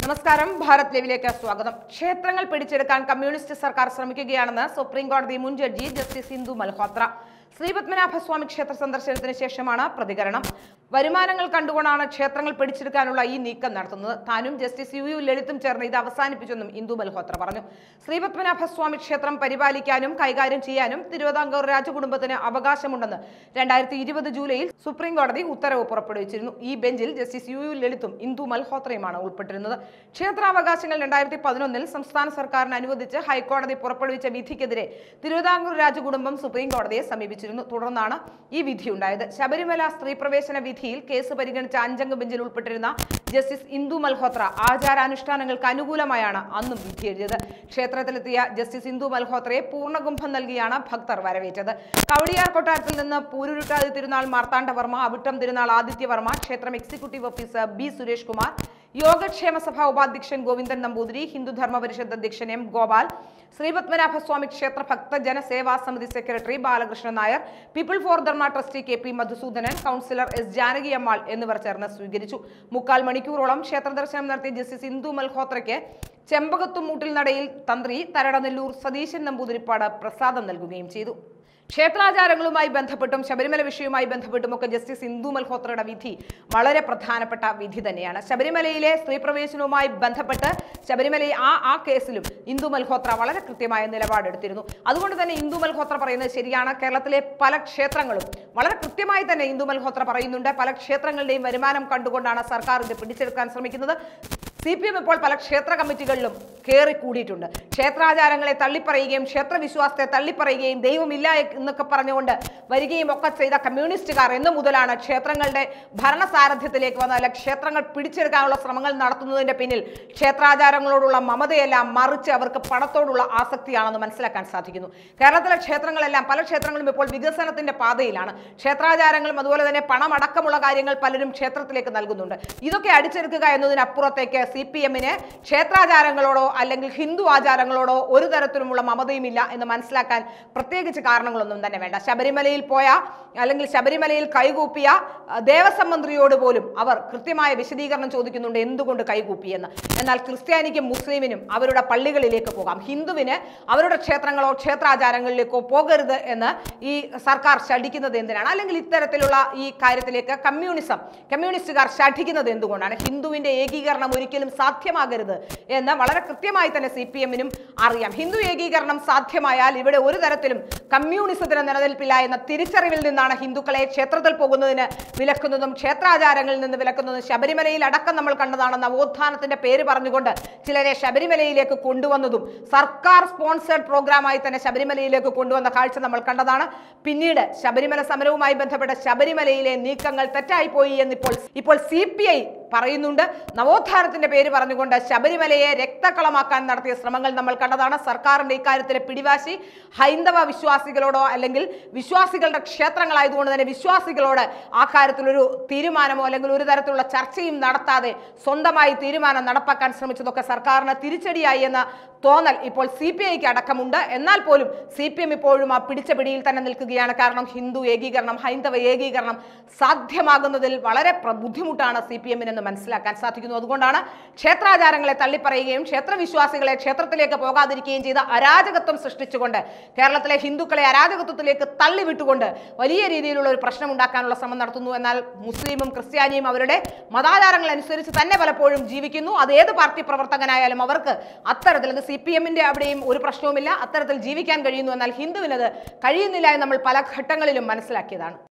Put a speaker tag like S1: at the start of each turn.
S1: നമസ്കാരം ഭാരത് ലൈവിലേക്ക് സ്വാഗതം ക്ഷേത്രങ്ങൾ പിടിച്ചെടുക്കാൻ കമ്മ്യൂണിസ്റ്റ് സർക്കാർ ശ്രമിക്കുകയാണെന്ന് സുപ്രീം കോടതി മുൻ ജഡ്ജി ജസ്റ്റിസ് ഇന്ദു മൽഹോത്ര ശ്രീപത്മനാഭസ്വാമി ക്ഷേത്ര സന്ദർശനത്തിന് ശേഷമാണ് പ്രതികരണം വരുമാനങ്ങൾ കണ്ടുകൊണ്ടാണ് ക്ഷേത്രങ്ങൾ പിടിച്ചെടുക്കാനുള്ള ഈ നീക്കം നടത്തുന്നത് താനും ജസ്റ്റിസ് യു യു ലളിതും ചേർന്ന് ഇത് അവസാനിപ്പിച്ചെന്നും ഇന്ദു മൽഹോത്ര പറഞ്ഞു ശ്രീപത്മനാഭസ്വാമി ക്ഷേത്രം പരിപാലിക്കാനും കൈകാര്യം ചെയ്യാനും തിരുവിതാംകൂർ രാജകുടുംബത്തിന് അവകാശമുണ്ടെന്ന് രണ്ടായിരത്തി ഇരുപത് ജൂലൈയിൽ സുപ്രീം കോടതി ഉത്തരവ് പുറപ്പെടുവിച്ചിരുന്നു ഈ ബെഞ്ചിൽ ജസ്റ്റിസ് യു യു ലളിതും ഇന്ദു മൽഹോത്രയുമാണ് ഉൾപ്പെട്ടിരുന്നത് ക്ഷേത്രാവകാശങ്ങൾ രണ്ടായിരത്തി പതിനൊന്നിൽ സംസ്ഥാന സർക്കാരിന് അനുവദിച്ച് ഹൈക്കോടതി പുറപ്പെടുവിച്ച വിധിക്കെതിരെ തിരുവിതാംകൂർ രാജകുടുംബം സുപ്രീം കോടതിയെ സമീപിച്ചിരുന്നു തുടർന്നാണ് ഈ വിധിയുണ്ടായത് ശബരിമല സ്ത്രീ പ്രവേശന വിധിയിൽ കേസ് പരിഗണിച്ച അഞ്ചംഗ ബെഞ്ചിൽ ഉൾപ്പെട്ടിരുന്ന ജസ്റ്റിസ് ഇന്ദു മൽഹോത്ര ആചാരാനുഷ്ഠാനങ്ങൾക്ക് അനുകൂലമായാണ് അന്നും വിധി എഴുതിയത് ക്ഷേത്രത്തിലെത്തിയ ജസ്റ്റിസ് ഇന്ദു മൽഹോത്രയെ പൂർണ്ണകുംഭം നൽകിയാണ് ഭക്തർ വരവേറ്റത് കവടിയാർ കൊട്ടാരത്തിൽ നിന്ന് പൂരുരുട്ടാതി തിരുനാൾ മാർത്താണ്ഡവർമ്മ അവിട്ടം തിരുനാൾ ആദിത്യവർമ്മ ക്ഷേത്രം executive officer B Suresh Kumar Yogakshema Sabha ഉപാധ്യക്ഷൻ ഗോവിന്ദൻ നമ്പൂതിരി ഹിന്ദു ധർമ്മ പരിഷത്ത് അധ്യക്ഷൻ എം ഗോപാൽ ശ്രീപത്മനാഭസ്വാമി ക്ഷേത്ര Bhakthajana Seva Samithi secretary Balakrishnan Nair people for Dharma trustee K P Madhusudanan councillor S Janaki Ammal എന്നിവർ ചേർന്ന് സ്വീകരിച്ചു മുക്കാൽ മണിക്കൂറോളം ക്ഷേത്ര ദർശനം നടത്തിയ ജസ്റ്റിസ് ഇന്ദു മൽഹോത്രയ്ക്ക് ചെമ്പകത്തുമൂട്ടിൽ നടയിൽ തന്ത്രി തരടനെല്ലൂർ സതീശൻ നമ്പൂതിരിപ്പാട് പ്രസാദം നൽകുകയും ചെയ്തു ക്ഷേത്രാചാരങ്ങളുമായി ബന്ധപ്പെട്ടും ശബരിമല വിഷയവുമായി ബന്ധപ്പെട്ടുമൊക്കെ ജസ്റ്റിസ് ഇന്ദു മൽഹോത്രയുടെ വിധി വളരെ പ്രധാനപ്പെട്ട വിധി തന്നെയാണ് ശബരിമലയിലെ സ്ത്രീ പ്രവേശനവുമായി ബന്ധപ്പെട്ട് ശബരിമല ആ ആ കേസിലും ഇന്ദു മൽഹോത്ര വളരെ കൃത്യമായ നിലപാടെടുത്തിരുന്നു അതുകൊണ്ട് തന്നെ ഇന്ദു മൽഹോത്ര പറയുന്നത് ശരിയാണ് കേരളത്തിലെ പല ക്ഷേത്രങ്ങളും വളരെ കൃത്യമായി തന്നെ ഇന്ദു മൽഹോത്ര പറയുന്നുണ്ട് പല ക്ഷേത്രങ്ങളുടെയും വരുമാനം കണ്ടുകൊണ്ടാണ് സർക്കാർ ഇത് പിടിച്ചെടുക്കാൻ ശ്രമിക്കുന്നത് സി പി എം ഇപ്പോൾ പല ക്ഷേത്ര കമ്മിറ്റികളിലും കയറി കൂടിയിട്ടുണ്ട് ക്ഷേത്രാചാരങ്ങളെ തള്ളിപ്പറയുകയും ക്ഷേത്രവിശ്വാസത്തെ തള്ളിപ്പറയുകയും ദൈവമില്ല എന്നൊക്കെ പറഞ്ഞുകൊണ്ട് വരികയും ഒക്കെ ചെയ്ത കമ്മ്യൂണിസ്റ്റുകാർ എന്നു മുതലാണ് ക്ഷേത്രങ്ങളുടെ ഭരണസാരഥ്യത്തിലേക്ക് വന്ന അല്ല ക്ഷേത്രങ്ങൾ പിടിച്ചെടുക്കാനുള്ള ശ്രമങ്ങൾ നടത്തുന്നതിന്റെ പിന്നിൽ ക്ഷേത്രാചാരങ്ങളോടുള്ള മമതയെല്ലാം മറിച്ച് അവർക്ക് പണത്തോടുള്ള ആസക്തിയാണെന്ന് മനസ്സിലാക്കാൻ സാധിക്കുന്നു കേരളത്തിലെ ക്ഷേത്രങ്ങളെല്ലാം പല ക്ഷേത്രങ്ങളും ഇപ്പോൾ വികസനത്തിന്റെ പാതയിലാണ് ക്ഷേത്രാചാരങ്ങളും അതുപോലെ തന്നെ പണമടക്കമുള്ള കാര്യങ്ങൾ പലരും ക്ഷേത്രത്തിലേക്ക് നൽകുന്നുണ്ട് ഇതൊക്കെ അടിച്ചെടുക്കുക എന്നതിനപ്പുറത്തേക്ക് സി പി എമ്മിന് ക്ഷേത്രാചാരങ്ങളോടോ അല്ലെങ്കിൽ ഹിന്ദു ആചാരങ്ങളോടോ ഒരു തരത്തിലുമുള്ള മമതയുമില്ല എന്ന് മനസ്സിലാക്കാൻ പ്രത്യേകിച്ച് കാരണങ്ങളൊന്നും തന്നെ വേണ്ട ശബരിമലയിൽ പോയ അല്ലെങ്കിൽ ശബരിമലയിൽ കൈകൂപ്പിയ അഹ്, ദേവസ്വം മന്ത്രിയോട് പോലും അവർ കൃത്യമായ വിശദീകരണം ചോദിക്കുന്നുണ്ട് എന്തുകൊണ്ട് കൈകൂപ്പിയെന്ന് എന്നാൽ ക്രിസ്ത്യാനിക്കും മുസ്ലിമിനും അവരുടെ പള്ളികളിലേക്ക് പോകാം ഹിന്ദുവിന് അവരുടെ ക്ഷേത്രങ്ങളോ ക്ഷേത്രാചാരങ്ങളിലേക്കോ പോകരുത് എന്ന് ഈ സർക്കാർ ശഠിക്കുന്നത് എന്തിനാണ് അല്ലെങ്കിൽ ഇത്തരത്തിലുള്ള ഈ കാര്യത്തിലേക്ക് കമ്മ്യൂണിസം കമ്മ്യൂണിസ്റ്റുകാർ ശഠിക്കുന്നത് എന്തുകൊണ്ടാണ് ഹിന്ദുവിന്റെ ഏകീകരണം ഒരിക്കലും സാധ്യമാകരുത് എന്ന് വളരെ കൃത്യമായി തന്നെ സി പി എമ്മിനും അറിയാം ഹിന്ദു ഏകീകരണം സാധ്യമായാൽ ഇവിടെ ഒരു തരത്തിലും കമ്മ്യൂണിസത്തിന് നിലനിൽപ്പില്ല എന്ന തിരിച്ചറിവിൽ നിന്നാണ് ഹിന്ദുക്കളെ ക്ഷേത്രത്തിൽ പോകുന്നതിന് വിലക്കുന്നതും ക്ഷേത്രാചാരങ്ങളിൽ നിന്ന് വിലക്കുന്നതും ശബരിമലയിൽ അടക്കം നമ്മൾ കണ്ടതാണ് നവോത്ഥാനത്തിന്റെ പേര് പറഞ്ഞുകൊണ്ട് ചിലരെ ശബരിമലയിലേക്ക് കൊണ്ടുവന്നതും സർക്കാർ സ്പോൺസേഡ് പ്രോഗ്രാമായി തന്നെ ശബരിമലയിലേക്ക് കൊണ്ടുവന്ന കാഴ്ച നമ്മൾ കണ്ടതാണ് പിന്നീട് ശബരിമല സമരവുമായി ബന്ധപ്പെട്ട ശബരിമലയിലെ നീക്കങ്ങൾ തെറ്റായിപ്പോയി എന്നിപ്പോൾ ഇപ്പോൾ സി പി ഐ പറയുന്നുണ്ട് നവോത്ഥാനത്തിന്റെ പേര് പറഞ്ഞുകൊണ്ട് ശബരിമലയെ രക്തക്കളമാക്കാൻ നടത്തിയ ശ്രമങ്ങൾ നമ്മൾ കണ്ടതാണ് സർക്കാരിന്റെ ഇക്കാര്യത്തിലെ പിടിവാശി ഹൈന്ദവ വിശ്വാസികളോടോ അല്ലെങ്കിൽ വിശ്വാസികളുടെ ക്ഷേത്രങ്ങളായതുകൊണ്ട് തന്നെ വിശ്വാസികളോട് ആ കാര്യത്തിലൊരു തീരുമാനമോ അല്ലെങ്കിൽ ഒരു തരത്തിലുള്ള ചർച്ചയും നടത്താതെ സ്വന്തമായി തീരുമാനം നടപ്പാക്കാൻ ശ്രമിച്ചതൊക്കെ സർക്കാരിന് തിരിച്ചടിയായി എന്ന തോന്നൽ ഇപ്പോൾ സി പി ഐക്ക് അടക്കമുണ്ട് എന്നാൽ പോലും സി പി എം ഇപ്പോഴും ആ പിടിച്ച പിടിയിൽ തന്നെ നിൽക്കുകയാണ് കാരണം ഹിന്ദു ഏകീകരണം ഹൈന്ദവ ഏകീകരണം സാധ്യമാകുന്നതിൽ വളരെ പ്ര- ബുദ്ധിമുട്ടാണ് സി പി എമ്മിനെന്ന് മനസ്സിലാക്കാൻ സാധിക്കുന്നു അതുകൊണ്ടാണ് ക്ഷേത്രാചാരങ്ങളെ തള്ളിപ്പറയുകയും ക്ഷേത്രവിശ്വാസികളെ ക്ഷേത്രത്തിലേക്ക് പോകാതിരിക്കുകയും ചെയ്ത അരാജകത്വം സൃഷ്ടിച്ചുകൊണ്ട് കേരളത്തിലെ ഹിന്ദുക്കളെ അരാജകത്വത്തിലേക്ക് തള്ളിവിട്ടുകൊണ്ട് വലിയ രീതിയിലുള്ള ഒരു പ്രശ്നം ഉണ്ടാക്കാനുള്ള ശ്രമം നടത്തുന്നു എന്നാൽ മുസ്ലിമും ക്രിസ്ത്യാനിയും അവരുടെ മതാചാരങ്ങൾ അനുസരിച്ച് തന്നെ പലപ്പോഴും ജീവിക്കുന്നു അത് ഏത് പാർട്ടി പ്രവർത്തകനായാലും അവർക്ക് അത്തരത്തിൽ അത് സി പി എമ്മിന്റെ അവിടെയും ഒരു പ്രശ്നവുമില്ല അത്തരത്തിൽ ജീവിക്കാൻ കഴിയുന്നു എന്നാൽ ഹിന്ദുവിനത് കഴിയുന്നില്ല എന്ന് നമ്മൾ പല ഘട്ടങ്ങളിലും മനസ്സിലാക്കിയതാണ്